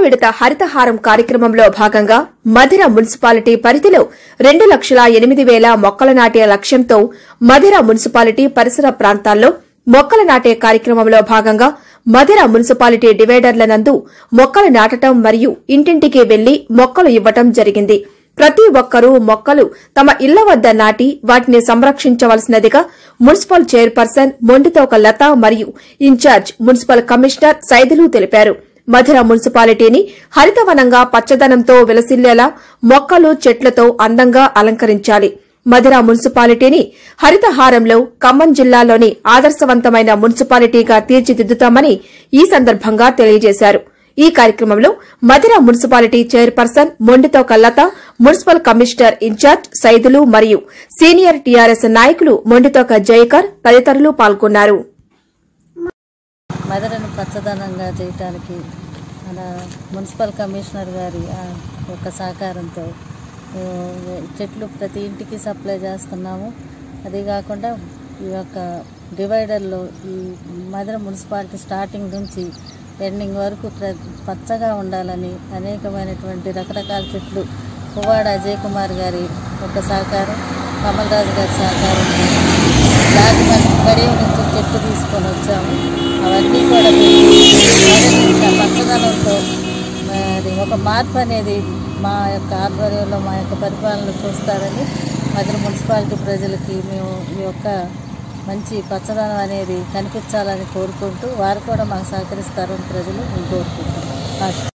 విడత హరితహారం కార్యక్రమంలో భాగంగా మధిర మున్సిపాలిటీ పరిధిలో రెండు లక్షల ఎనిమిది వేల మొక్కలు నాటే లక్ష్యంతో మధిర మున్సిపాలిటీ పరిసర ప్రాంతాల్లో మొక్కలు నాటే కార్యక్రమంలో భాగంగా మధిర మున్సిపాలిటీ డివైడర్ల నందు మొక్కలు నాటడం మరియు ఇంటింటికి వెళ్లి మొక్కలు ఇవ్వటం జరిగింది ప్రతి ఒక్కరూ మొక్కలు తమ ఇళ్ల వద్ద నాటి వాటిని సంరక్షించవలసినదిగా మున్సిపల్ చైర్పర్సన్ మొండితోక లత మరియు ఇన్ఛార్జ్ మున్సిపల్ కమిషనర్ సైదులు తెలిపారు మధుర మున్సిపాలిటీని హరితవనంగా పచ్చదనంతో విలసిల్లేలా మొక్కలు చెట్లతో అందంగా అలంకరించాలి మధుర మున్సిపాలిటీని హరితహారంలో ఖమ్మం జిల్లాలోని ఆదర్శవంతమైన మున్సిపాలిటీగా తీర్చిదిద్దుతామని ఈ సందర్భంగా తెలియజేశారు ఈ కార్యక్రమంలో మధిర మున్సిపాలిటీ చైర్పర్సన్ మొండితో కల్లత మున్సిపల్ కమిషనర్ ఇన్ఛార్జ్ సైదులు మరియు సీనియర్ టీఆర్ఎస్ నాయకులు మొండితోక జయకర్ తదితరులు పాల్గొన్నారు మెదడును పచ్చదనంగా చేయటానికి మన మున్సిపల్ కమిషనర్ గారి ఆ యొక్క సహకారంతో ఆ, చెట్లు ప్రతి ఇంటికి సప్లై చేస్తున్నాము అదే కాకుండా ఈ యొక్క డివైడర్లో ఈ మధుర మున్సిపాలిటీ స్టార్టింగ్ నుంచి ఎండింగ్ వరకు ప్ర పచ్చగా ఉండాలని అనేకమైనటువంటి రకరకాల చెట్లు పువ్వాడ అజయ్ కుమార్ గారి యొక్క సహకారం కమల్ రాజు గారి సహకారం రాజమండ్రి గడియ నుంచి చెట్టు తీసుకొని వచ్చాము అవన్నీ కూడా పెట్టి మొదటి పచ్చదనంతో మరి ఒక మార్పు అనేది మా యొక్క ఆధ్వర్యంలో మా యొక్క పరిపాలన చూస్తారని మధుర మున్సిపాలిటీ ప్రజలకి మేము ఈ యొక్క మంచి పచ్చదనం అనేది కనిపించాలని కోరుకుంటూ వారు కూడా మాకు సహకరిస్తారని ప్రజలు మేము కోరుకుంటున్నాం